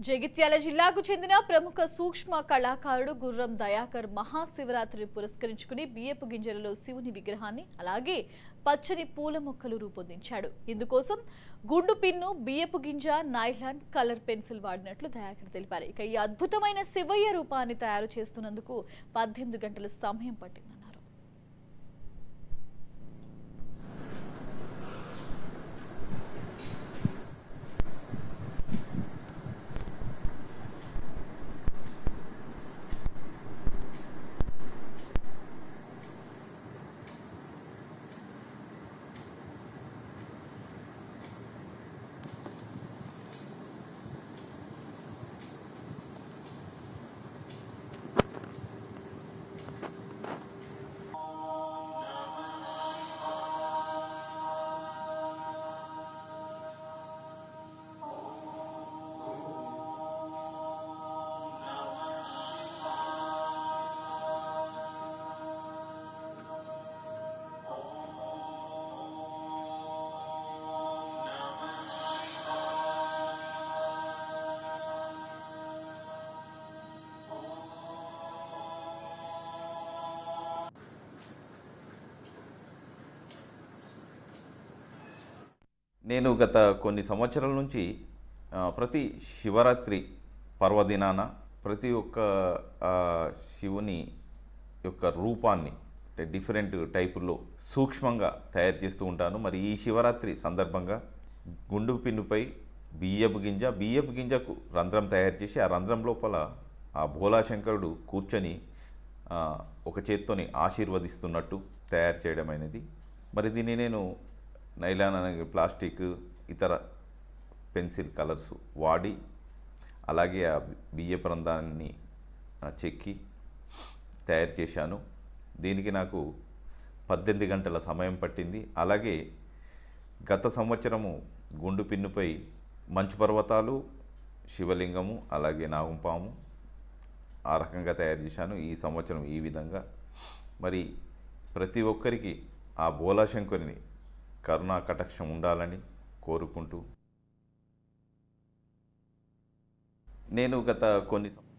జగిత్యాల జిల్లాకు చెందిన ప్రముఖ సూక్ష్మ కళాకారుడు గుర్రం దయాకర్ మహాశివరాత్రిని పురస్కరించుకుని బియ్యపు గింజలలో శివుని విగ్రహాన్ని అలాగే పచ్చని పూల మొక్కలు రూపొందించాడు ఇందుకోసం గుండు పిన్ను బియ్యపు గింజ నైలాన్ కలర్ పెన్సిల్ వాడినట్లు దయాకర్ తెలిపారు ఇక ఈ అద్భుతమైన శివయ్య రూపాన్ని తయారు చేస్తున్నందుకు పద్దెనిమిది గంటల సమయం పట్టిందన్నారు నేను గత కొన్ని సంవత్సరాల నుంచి ఆ, ప్రతి శివరాత్రి పర్వదినాన ప్రతి ఒక్క ఆ, శివుని యొక్క రూపాన్ని అంటే డిఫరెంట్ టైపుల్లో సూక్ష్మంగా తయారు చేస్తూ ఉంటాను మరి ఈ శివరాత్రి సందర్భంగా గుండు పిన్నుపై బియ్యపు గింజ బియ్యపు గింజకు రంధ్రం తయారు చేసి ఆ రంధ్రం లోపల ఆ భోలాశంకరుడు కూర్చొని ఆ, ఒక చేత్తోని ఆశీర్వదిస్తున్నట్టు తయారు చేయడం అనేది మరి దీన్ని నేను నైలాన్ అనే ప్లాస్టిక్ ఇతర పెన్సిల్ కలర్స్ వాడి అలాగే ఆ బియ్యపు రంధ్రాన్ని ఆ, చెక్కి తయారు చేశాను దీనికి నాకు పద్దెనిమిది గంటల సమయం పట్టింది అలాగే గత సంవత్సరము గుండు పిన్నుపై మంచు పర్వతాలు శివలింగము అలాగే నాగుంపాము ఆ రకంగా తయారు చేశాను ఈ సంవత్సరం ఈ విధంగా మరి ప్రతి ఒక్కరికి ఆ బోలాశంకరుని కరుణా కటాక్షం ఉండాలని కోరుకుంటూ నేను గత కొన్ని సం-